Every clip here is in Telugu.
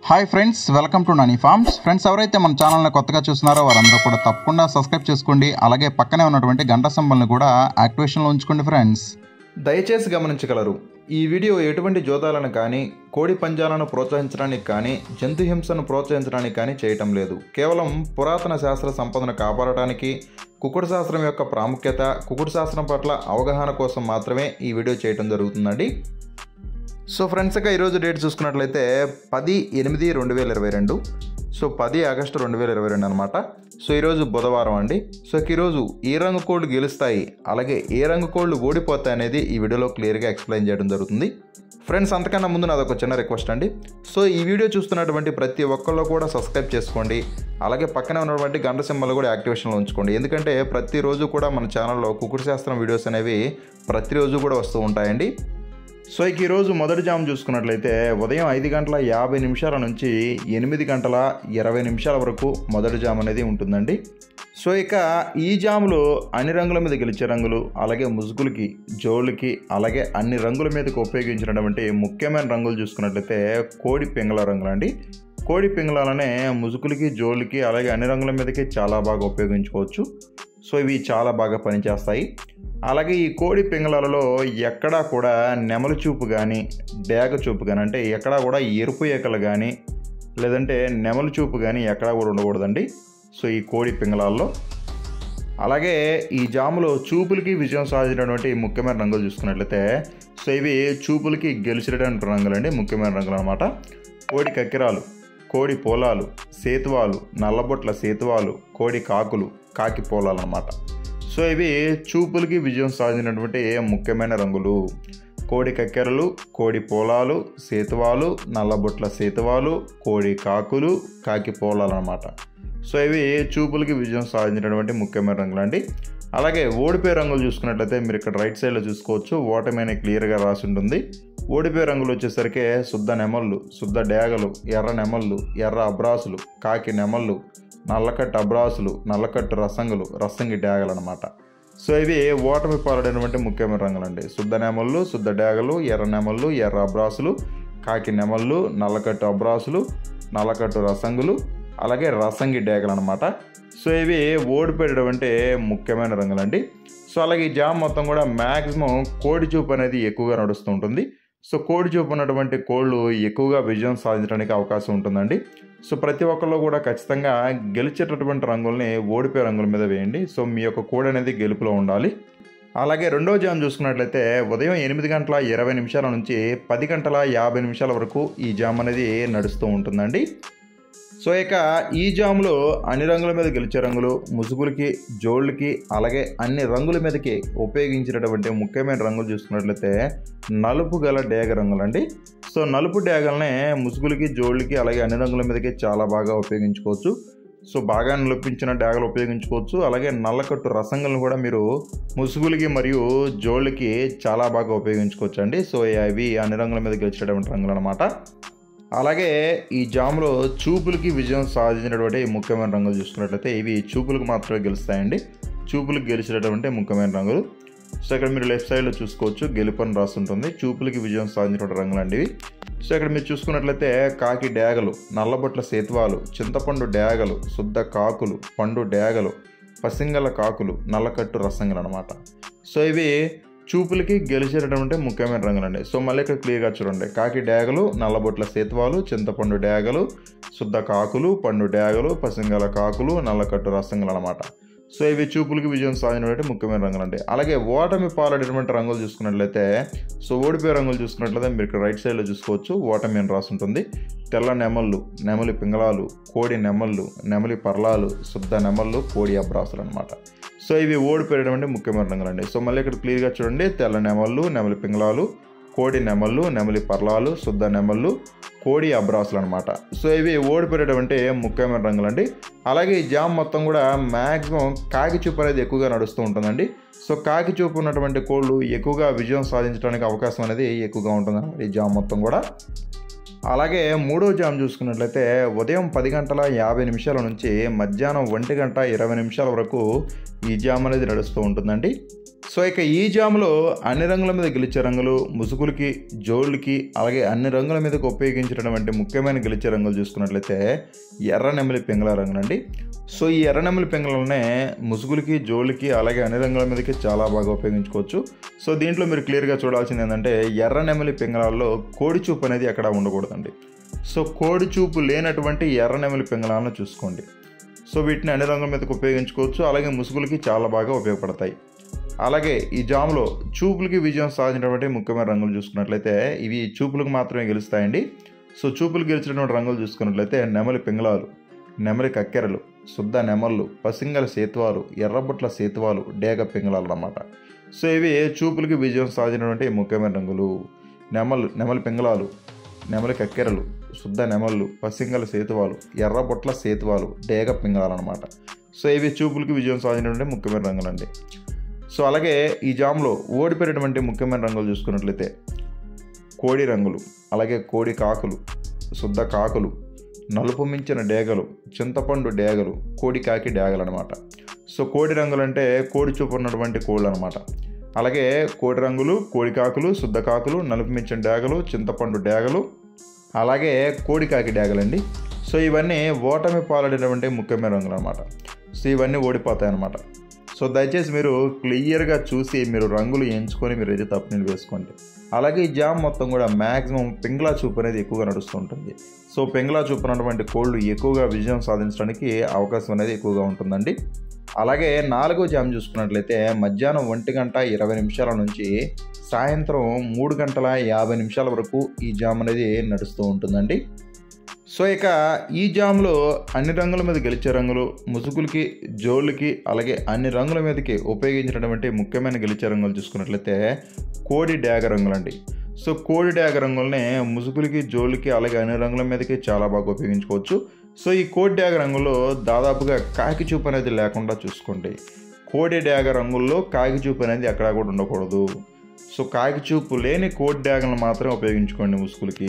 hi friends welcome to Nani farms friends ఎవరైతే మన ఛానల్ని కొత్తగా చూస్తున్నారో వారందరూ కూడా తప్పకుండా సబ్స్క్రైబ్ చేసుకోండి అలాగే పక్కనే ఉన్నటువంటి గంట సింబల్ని కూడా యాక్టివేషన్లో ఉంచుకోండి ఫ్రెండ్స్ దయచేసి గమనించగలరు ఈ వీడియో ఎటువంటి జోదాలను కానీ కోడి పంజాలను ప్రోత్సహించడానికి కానీ జంతు హింసను ప్రోత్సహించడానికి కానీ చేయటం లేదు కేవలం పురాతన శాస్త్ర సంపదను కాపాడటానికి కుకుడు శాస్త్రం యొక్క ప్రాముఖ్యత కుకుడు శాస్త్రం పట్ల అవగాహన కోసం మాత్రమే ఈ వీడియో చేయటం జరుగుతుందండి సో ఫ్రెండ్స్ ఇక ఈరోజు డేట్ చూసుకున్నట్లయితే పది ఎనిమిది రెండు వేల ఇరవై రెండు సో పది ఆగస్టు రెండు వేల ఇరవై రెండు అనమాట సో ఈరోజు బుధవారం అండి సో ఇక ఈరోజు ఏ రంగు కోళ్ళు గెలుస్తాయి అలాగే ఏ రంగు కోళ్ళు ఓడిపోతాయి అనేది ఈ వీడియోలో క్లియర్గా ఎక్స్ప్లెయిన్ చేయడం జరుగుతుంది ఫ్రెండ్స్ అంతకన్నా ముందు నాదొక చిన్న రిక్వెస్ట్ అండి సో ఈ వీడియో చూస్తున్నటువంటి ప్రతి ఒక్కళ్ళు కూడా సబ్స్క్రైబ్ చేసుకోండి అలాగే పక్కనే ఉన్నటువంటి గంట సింబల్ కూడా యాక్టివేషన్లో ఉంచుకోండి ఎందుకంటే ప్రతిరోజు కూడా మన ఛానల్లో కుకుడు శాస్త్రం వీడియోస్ అనేవి ప్రతిరోజు కూడా వస్తూ ఉంటాయండి సో ఇక ఈరోజు మొదటి జామ్ చూసుకున్నట్లయితే ఉదయం ఐదు గంటల యాభై నిమిషాల నుంచి ఎనిమిది గంటల ఇరవై నిమిషాల వరకు మొదటి జామ్ అనేది ఉంటుందండి సో ఇక ఈ జాములో అన్ని రంగుల మీద గెలిచే రంగులు అలాగే ముసుగులకి జోళ్ళకి అలాగే అన్ని రంగుల మీదకి ఉపయోగించినటువంటి ముఖ్యమైన రంగులు చూసుకున్నట్లయితే కోడి పింగళ రంగులు అండి కోడి పింగళాలనే ముసుగులకి జోళ్ళకి అలాగే అన్ని రంగుల మీదకి చాలా బాగా ఉపయోగించుకోవచ్చు సో ఇవి చాలా బాగా పనిచేస్తాయి అలాగే ఈ కోడి పింగళాలలో ఎక్కడా కూడా నెమలి చూపు కానీ డేగ చూపు కానీ అంటే ఎక్కడా కూడా ఎరుపు ఏకలు కానీ లేదంటే నెమలి చూపు కానీ ఎక్కడా కూడా ఉండకూడదండి సో ఈ కోడి పింగళాల్లో అలాగే ఈ జాములో చూపులకి విజయం సాధించినటువంటి ముఖ్యమైన రంగులు చూసుకున్నట్లయితే సో ఇవి చూపులకి గెలిచినటువంటి రంగులు అండి ముఖ్యమైన రంగులు అనమాట కోడి కక్కిరాలు కోడి పోలాలు సేతువాలు నల్లబొట్ల సేతువాలు కోడి కాకులు కాకి పోలాలు అనమాట సో ఇవి చూపులకి విజయం సాధించినటువంటి ముఖ్యమైన రంగులు కోడి కక్కెరలు కోడి పోలాలు సేతువాలు నల్లబొట్ల సేతువాలు కోడి కాకులు కాకి పోలాలు అనమాట సో ఇవి చూపులకి విజయం సాధించినటువంటి ముఖ్యమైన రంగులు అండి అలాగే ఓడిపోయే రంగులు చూసుకున్నట్లయితే మీరు ఇక్కడ రైట్ సైడ్లో చూసుకోవచ్చు ఓటమి అనే క్లియర్గా రాసి ఉంటుంది ఓడిపోయే రంగులు వచ్చేసరికి శుద్ధ నెమళ్ళు శుద్ధ డేగలు ఎర్ర నెమళ్ళు ఎర్ర అబ్రాసులు కాకి నెమళ్ళు నల్లకట్టు అబ్రాసులు నల్లకట్టు రసంగులు రసంగి డేగలు అనమాట సో ఇవి ఓటమి పాలైనటువంటి ముఖ్యమైన రంగులండి శుద్ధ నెమళ్ళు శుద్ధ డేగలు ఎర్ర నెమళ్ళు ఎర్ర అబ్రాసులు కాకి నెమళ్ళు నల్లకట్టు అబ్రాసులు నల్లకట్టు రసంగులు అలాగే రసంగి డేగలు అనమాట సో ఇవి ఓడిపోయేటటువంటి ముఖ్యమైన రంగులండి సో అలాగే ఈ జామ్ మొత్తం కూడా మ్యాక్సిమం కోడి చూపు అనేది ఎక్కువగా నడుస్తూ ఉంటుంది సో కోడి చూపు ఉన్నటువంటి కోళ్ళు ఎక్కువగా విజయం సాధించడానికి అవకాశం ఉంటుందండి సో ప్రతి ఒక్కళ్ళు కూడా ఖచ్చితంగా గెలిచేటటువంటి రంగుల్ని ఓడిపోయే రంగుల మీద వేయండి సో మీ యొక్క కోడి అనేది గెలుపులో ఉండాలి అలాగే రెండవ జామ్ చూసుకున్నట్లయితే ఉదయం ఎనిమిది గంటల ఇరవై నిమిషాల నుంచి పది గంటల యాభై నిమిషాల వరకు ఈ జామ్ అనేది నడుస్తూ ఉంటుందండి సో ఇక ఈ జాములో అన్ని రంగుల మీద గెలిచే రంగులు ముసుగులకి జోళ్ళకి అలాగే అన్ని రంగుల మీదకి ఉపయోగించినటువంటి ముఖ్యమైన రంగులు చూసుకున్నట్లయితే నలుపు గల డేగ రంగులండి సో నలుపు డేగల్నే ముసుగులకి జోళ్ళకి అలాగే అన్ని రంగుల మీదకి చాలా బాగా ఉపయోగించుకోవచ్చు సో బాగా నలిపించిన డ్యాగలు ఉపయోగించుకోవచ్చు అలాగే నల్లకట్టు రసంగులను కూడా మీరు ముసుగులకి మరియు జోళ్ళకి చాలా బాగా ఉపయోగించుకోవచ్చు అండి సో అవి అన్ని రంగుల మీద గెలిచేటటువంటి రంగులు అనమాట అలాగే ఈ జాములో చూపులకి విజయం సాధించినటువంటి ముఖ్యమైన రంగులు చూసుకున్నట్లయితే ఇవి చూపులకు మాత్రమే గెలుస్తాయండి చూపులకు గెలిచినటువంటి ముఖ్యమైన రంగులు సో ఇక్కడ మీరు లెఫ్ట్ సైడ్లో చూసుకోవచ్చు గెలుపని రాస్తుంటుంది చూపులకి విజయం సాధించినటువంటి రంగులు అండి ఇవి సో ఇక్కడ మీరు చూసుకున్నట్లయితే కాకి డేగలు నల్లబొట్ల సేతువాలు చింతపండు డేగలు శుద్ధ కాకులు పండు డేగలు పసింగల కాకులు నల్లకట్టు రసంగులు అనమాట సో ఇవి చూపులకి గెలిచేటటువంటి ముఖ్యమైన రంగులండి సో మళ్ళీ ఇక్కడ క్లియర్గా చూడండి కాకి డేగలు నల్లబొట్ల సేతువాలు చింతపండు డేగలు శుద్ధ కాకులు పండు డేగలు పసింగల కాకులు నల్లకట్టు రసంగులు అనమాట సో ఇవి చూపులకి విజయం సాధించినటువంటి ముఖ్యమైన రంగులు అండి అలాగే ఓటమి పాలడేటువంటి రంగులు చూసుకున్నట్లయితే సో ఓడిపోయే రంగులు చూసుకున్నట్లయితే మీరు ఇక్కడ రైట్ సైడ్లో చూసుకోవచ్చు ఓటమి అని రాసుంటుంది తెల్ల నెమళ్ళు నెమలి పింగళాలు కోడి నెమళ్ళు నెమలి పర్లాలు శుద్ధ నెమళ్ళు కోడి అబ్రాసులు అనమాట సో ఇవి ఓడిపోయేటువంటి ముఖ్యమైన రంగులు అండి సో మళ్ళీ ఇక్కడ క్లియర్గా చూడండి తెల్ల నెమళ్ళు నెమలి పింగళాలు కోడి నెమళ్ళు నెమలి పర్లాలు శుద్ధ నెమళ్ళు కోడి అబ్రాసులు అనమాట సో ఇవి ఓడిపోయేటటువంటి ముఖ్యమైన రంగులు అండి అలాగే ఈ జామ్ మొత్తం కూడా మ్యాక్సిమం కాకి చూపు అనేది ఎక్కువగా నడుస్తూ ఉంటుందండి సో కాకి చూపు ఉన్నటువంటి కోళ్ళు ఎక్కువగా విజయం సాధించడానికి అవకాశం అనేది ఎక్కువగా ఉంటుంది ఈ జామ్ మొత్తం కూడా అలాగే మూడో జామ్ చూసుకున్నట్లయితే ఉదయం పది గంటల యాభై నిమిషాల నుంచి మధ్యాహ్నం ఒంటి గంట ఇరవై నిమిషాల వరకు ఈ జామ్ అనేది నడుస్తూ ఉంటుందండి సో ఇక ఈ జాములో అన్ని రంగుల మీద గెలిచే రంగులు ముసుగులకి జోళ్ళకి అలాగే అన్ని రంగుల మీదకి ఉపయోగించినటువంటి ముఖ్యమైన గెలిచే రంగులు చూసుకున్నట్లయితే ఎర్ర నెమలి పింగళ రంగులండి సో ఈ ఎర్ర నెమలి పింగళలనే ముసుగులకి జోళ్ళకి అలాగే అన్ని రంగుల మీదకి చాలా బాగా ఉపయోగించుకోవచ్చు సో దీంట్లో మీరు క్లియర్గా చూడాల్సింది ఏంటంటే ఎర్ర నెమలి పింగళాల్లో కోడి చూపు అనేది ఎక్కడ ఉండకూడదండి సో కోడి చూపు లేనటువంటి ఎర్ర నెమలి పింగళాలను చూసుకోండి సో వీటిని అన్ని రంగుల మీదకి ఉపయోగించుకోవచ్చు అలాగే ముసుగులకి చాలా బాగా ఉపయోగపడతాయి అలాగే ఈ జాములో చూపులకి విజయం సాధించినటువంటి ముఖ్యమైన రంగులు చూసుకున్నట్లయితే ఇవి చూపులకు మాత్రమే గెలుస్తాయండి సో చూపులు గెలిచినటువంటి రంగులు చూసుకున్నట్లయితే నెమలి పింగళాలు నెమలి కక్కెరలు శుద్ధ నెమళ్ళు పసింగల సేతువాలు ఎర్రబుట్ల సేతువాలు డేగ పింగళాలు అన్నమాట సో ఇవి చూపులకి విజయం సాధించినటువంటి ముఖ్యమైన రంగులు నెమలు నెమలి పింగళాలు నెమలి కక్కెరలు శుద్ధ నెమళ్ళు పసింగల సేతువాలు ఎర్రబొట్ల సేతువాలు డేగ పింగళాలు అనమాట సో ఇవి చూపులకి విజయం సాధించినటువంటి ముఖ్యమైన రంగులండి సో అలాగే ఈ జామ్లో ఓడిపోయినటువంటి ముఖ్యమైన రంగులు చూసుకున్నట్లయితే కోడి రంగులు అలాగే కోడి కాకులు శుద్ధ కాకులు నలుపు మించిన డేగలు చింతపండు డేగలు కోడి కాకి డేగలు అనమాట సో కోడి రంగులు అంటే కోడి చూపు ఉన్నటువంటి కోళ్ళు అనమాట అలాగే కోడి రంగులు కోడి కాకులు శుద్ధ కాకులు నలుపు మించిన డేగలు చింతపండు డేగలు అలాగే కోడి కాకి డేగలండి సో ఇవన్నీ ఓటమి పాలడినటువంటి ముఖ్యమైన రంగులు అనమాట సో ఇవన్నీ ఓడిపోతాయి అనమాట సో దయచేసి మీరు క్లియర్గా చూసి మీరు రంగులు ఎంచుకొని మీరు అయితే తప్పునీళ్ళు వేసుకోండి అలాగే ఈ జామ్ మొత్తం కూడా మ్యాక్సిమం పింగ్లా చూపు అనేది ఎక్కువగా నడుస్తూ ఉంటుంది సో పింగ్లా చూపు ఉన్నటువంటి కోళ్ళు ఎక్కువగా విజయం సాధించడానికి అవకాశం అనేది ఎక్కువగా ఉంటుందండి అలాగే నాలుగో జామ్ చూసుకున్నట్లయితే మధ్యాహ్నం ఒంటి గంట ఇరవై నిమిషాల నుంచి సాయంత్రం మూడు గంటల యాభై నిమిషాల వరకు ఈ జామ్ అనేది నడుస్తూ ఉంటుందండి సో ఇక ఈ జామ్లో అన్ని రంగుల మీద గెలిచే రంగులు ముసుగులకి జోళ్ళకి అలాగే అన్ని రంగుల మీదకి ఉపయోగించినటువంటి ముఖ్యమైన గెలిచే రంగులు చూసుకున్నట్లయితే కోడి డ్యాగ రంగులండి సో కోడి డ్యాగ రంగుల్ని ముసుగులకి జోళ్ళకి అలాగే అన్ని రంగుల మీదకి చాలా బాగా ఉపయోగించుకోవచ్చు సో ఈ కోడి డ్యాగ రంగులో దాదాపుగా కాకి చూపు అనేది లేకుండా చూసుకోండి కోడి డ్యాగ రంగుల్లో కాకి చూపు అనేది ఎక్కడా కూడా ఉండకూడదు సో కాకి చూపు లేని కోడి డ్యాగలను మాత్రమే ఉపయోగించుకోండి ముసుగులకి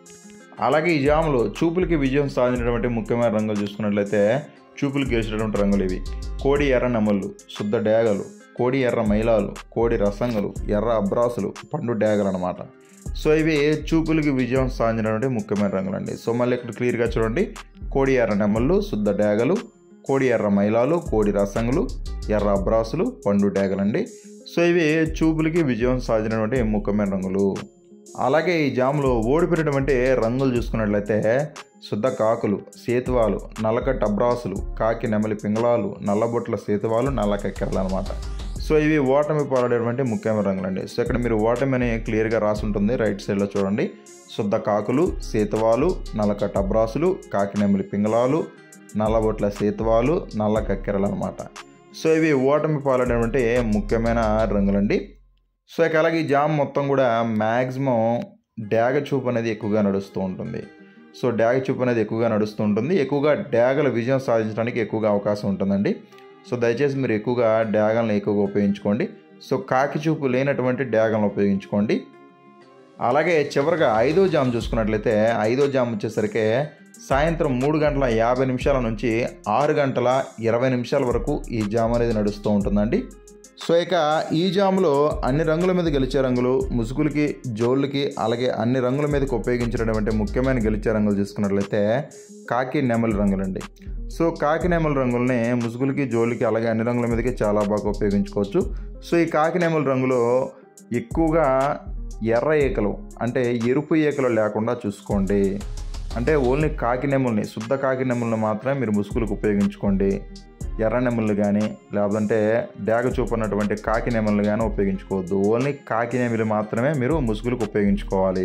అలాగే ఈ జాములో చూపులకి విజయం సాధించినటువంటి ముఖ్యమైన రంగులు చూసుకున్నట్లయితే చూపులు గెలిచినటువంటి రంగులు ఇవి కోడి ఎర్ర నెమళ్ళు శుద్ధ డేగలు కోడి ఎర్ర మైలాలు కోడి రసంగులు ఎర్ర అబ్రాసులు పండు డేగలు అనమాట సో ఇవి చూపులకి విజయం సాధించినటువంటి ముఖ్యమైన రంగులు అండి సో మళ్ళీ ఇక్కడ క్లియర్గా చూడండి కోడి ఎర్ర నెమళ్ళు శుద్ధ డేగలు కోడి ఎర్ర మైలాలు కోడి రసంగులు ఎర్ర అబ్రాసులు పండు డేగలండి సో ఇవి చూపులకి విజయం సాధించినటువంటి ముఖ్యమైన రంగులు అలాగే ఈ జాములో ఓడిపోయినటువంటి రంగులు చూసుకున్నట్లయితే శుద్ధ కాకులు సేతువాలు నల్లకట్ట అబ్రాసులు కాకి నెమలి పింగళాలు నల్లబొట్ల సేతువాలు నల్ల కక్కెరలు అనమాట సో ఇవి ఓటమి పాలడేటువంటి ముఖ్యమైన రంగులండి సో ఇక్కడ మీరు ఓటమి అని క్లియర్గా రాసి ఉంటుంది రైట్ సైడ్లో చూడండి శుద్ధ కాకులు సేతువాలు నల్లకట్ట అబ్రాసులు కాకి నెమలి పింగళాలు నల్లబొట్ల సేతువాలు నల్ల కక్కెరలు అనమాట సో ఇవి ఓటమి పాలైనటువంటి ముఖ్యమైన రంగులండి సో ఇక అలాగే ఈ జామ్ మొత్తం కూడా మ్యాక్సిమం డ్యాగ చూపు అనేది ఎక్కువగా నడుస్తూ ఉంటుంది సో డ్యాగ చూపు అనేది ఎక్కువగా నడుస్తూ ఉంటుంది ఎక్కువగా డ్యాగల విజయం సాధించడానికి ఎక్కువగా అవకాశం ఉంటుందండి సో దయచేసి మీరు ఎక్కువగా డ్యాగల్ని ఎక్కువగా ఉపయోగించుకోండి సో కాకి చూపు లేనటువంటి డ్యాగల్ని ఉపయోగించుకోండి అలాగే చివరిగా ఐదో జామ్ చూసుకున్నట్లయితే ఐదో జామ్ వచ్చేసరికి సాయంత్రం మూడు గంటల యాభై నిమిషాల నుంచి ఆరు గంటల ఇరవై నిమిషాల వరకు ఈ జామ్ అనేది నడుస్తూ ఉంటుందండి సో ఇక ఈ జాములో అన్ని రంగుల మీద గెలిచే రంగులు ముసుగులకి జోళ్ళకి అలాగే అన్ని రంగుల మీదకి ఉపయోగించినటువంటి ముఖ్యమైన గెలిచే రంగులు చూసుకున్నట్లయితే కాకి నెమలి రంగులండి సో కాకి నెమలి రంగుల్ని ముసుగులకి జోళ్ళకి అలాగే అన్ని రంగుల మీదకి చాలా బాగా ఉపయోగించుకోవచ్చు సో ఈ కాకి నెమలి రంగులో ఎక్కువగా ఎర్ర ఈకలు అంటే ఎరుపు ఈకలు లేకుండా చూసుకోండి అంటే ఓన్లీ కాకి నెమల్ని శుద్ధ కాకి నెమల్ని మాత్రమే మీరు ముసుగులకు ఉపయోగించుకోండి ఎర్ర నెమళ్ళు కానీ లేదంటే డాగ చూపన్నటువంటి కాకి నెమళ్ళు కానీ ఉపయోగించుకోవద్దు ఓన్లీ కాకి నెమలు మాత్రమే మీరు ముసుగులకు ఉపయోగించుకోవాలి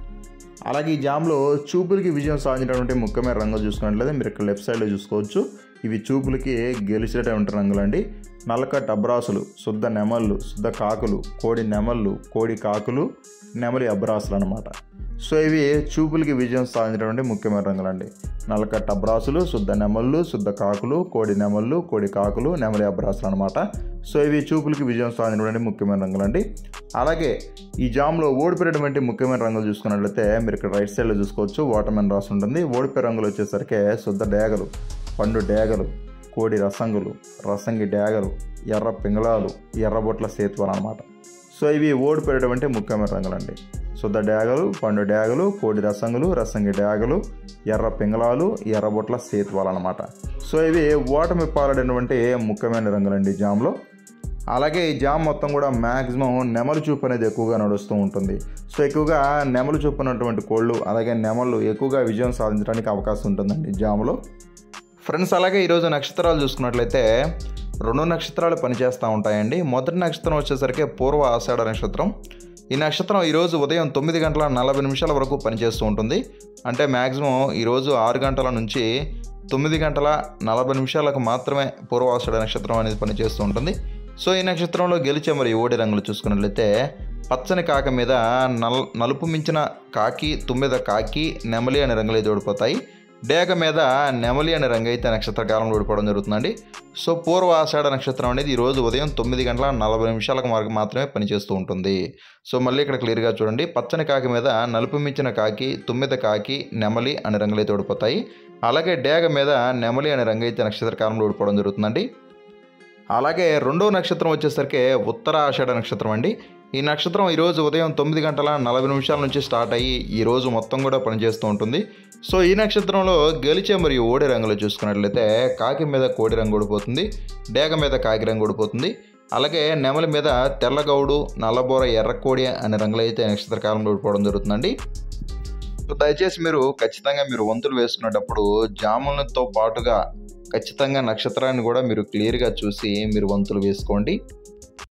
అలాగే ఈ జామ్లో చూపులకి విజయం సాధించినటువంటి ముఖ్యమైన రంగులు చూసుకున్నట్లయితే మీరు ఇక్కడ లెఫ్ట్ సైడ్లో చూసుకోవచ్చు ఇవి చూపులకి గెలిచేటటువంటి రంగులండి నల్లకట్ అబ్రాసులు శుద్ధ నెమళ్ళు శుద్ధ కాకులు కోడి నెమళ్ళు కోడి కాకులు నెమలి అబ్రాసులు అనమాట సో ఇవి చూపులకి విజయం సాధించినటువంటి ముఖ్యమైన రంగులండి నల్లకట్ట అబ్రాసులు శుద్ధ నెమళ్ళు శుద్ధ కాకులు కోడి నెమళ్ళు కోడి కాకులు నెమలి అబ్రాసులు అనమాట సో ఇవి చూపులకి విజయం సాధించినటువంటి ముఖ్యమైన రంగులండి అలాగే ఈ జామ్లో ఓడిపోయినటువంటి ముఖ్యమైన రంగులు చూసుకున్నట్లయితే మీరు ఇక్కడ రైట్ సైడ్లో చూసుకోవచ్చు వాటర్మెన్ రాసి ఉంటుంది ఓడిపోయే రంగులు వచ్చేసరికి శుద్ధ డేగలు పండు డేగలు కోడి రసంగులు రసంగి డ్యాగలు ఎర్ర పింగళాలు ఎర్రబొట్ల సేతువాలు అనమాట సో ఇవి ఓడిపోయేటువంటి ముఖ్యమైన రంగులండి శుద్ధ డ్యాగలు పండు డ్యాగలు కోడి రసంగులు రసంగి డ్యాగలు ఎర్ర పింగళాలు ఎర్రబొట్ల సేతువాలు అనమాట సో ఇవి ఓటమి పాలడినటువంటి ముఖ్యమైన రంగులండి ఈ జామ్లో అలాగే ఈ జామ్ మొత్తం కూడా మ్యాక్సిమం నెమలి చూపు అనేది ఎక్కువగా నడుస్తూ ఉంటుంది సో ఎక్కువగా నెమలి చూపు ఉన్నటువంటి కోళ్ళు అలాగే నెమళ్ళు ఎక్కువగా విజయం సాధించడానికి అవకాశం ఉంటుందండి ఈ జాములో ఫ్రెండ్స్ అలాగే ఈరోజు నక్షత్రాలు చూసుకున్నట్లయితే రెండు నక్షత్రాలు పనిచేస్తూ ఉంటాయండి మొదటి నక్షత్రం వచ్చేసరికి పూర్వ ఆషాఢ నక్షత్రం ఈ నక్షత్రం ఈరోజు ఉదయం తొమ్మిది గంటల నలభై నిమిషాల వరకు పనిచేస్తూ ఉంటుంది అంటే మ్యాక్సిమం ఈరోజు ఆరు గంటల నుంచి తొమ్మిది గంటల నలభై నిమిషాలకు మాత్రమే పూర్వాషాఢ నక్షత్రం అనేది పనిచేస్తూ ఉంటుంది సో ఈ నక్షత్రంలో గెలిచే మరి ఓడి రంగులు చూసుకున్నట్లయితే పచ్చని కాక మీద నల్ నలుపు మించిన కాకి తుమ్మెద కాకి నెమలి అనే రంగులు అయితే ఓడిపోతాయి డేగ మీద నెమలి అనే రంగు అయితే నక్షత్ర కాలంలో ఓడిపోవడం జరుగుతుందండి సో పూర్వ ఆషాఢ నక్షత్రం అనేది ఈరోజు ఉదయం తొమ్మిది గంటల నలభై నిమిషాలకు వరకు మాత్రమే పనిచేస్తూ ఉంటుంది సో మళ్ళీ ఇక్కడ క్లియర్గా చూడండి పచ్చని కాకి మీద నలుపు మించిన కాకి తుమ్మెద కాకి నెమలి అనే రంగులు అయితే ఓడిపోతాయి అలాగే డేగ మీద నెమలి అనే రంగు అయితే నక్షత్ర కాలంలో ఓడిపోవడం జరుగుతుందండి అలాగే రెండో నక్షత్రం వచ్చేసరికి ఉత్తర ఆషాఢ నక్షత్రం అండి ఈ నక్షత్రం ఈరోజు ఉదయం తొమ్మిది గంటల నలభై నిమిషాల నుంచి స్టార్ట్ అయ్యి ఈ రోజు మొత్తం కూడా పనిచేస్తూ ఉంటుంది సో ఈ నక్షత్రంలో గెలిచే మరియు ఓడి రంగులు చూసుకున్నట్లయితే కాకి మీద కోడి రంగు ఓడిపోతుంది డేగ మీద కాకి రంగు ఓడిపోతుంది అలాగే నెమలి మీద తెల్లగౌడు నల్లబోర ఎర్రకోడి అనే రంగులు అయితే నక్షత్ర కాలంలో ఓడిపోవడం జరుగుతుందండి సో దయచేసి మీరు ఖచ్చితంగా మీరు వంతులు వేసుకునేటప్పుడు జాములతో పాటుగా ఖచ్చితంగా నక్షత్రాన్ని కూడా మీరు క్లియర్గా చూసి మీరు వంతులు వేసుకోండి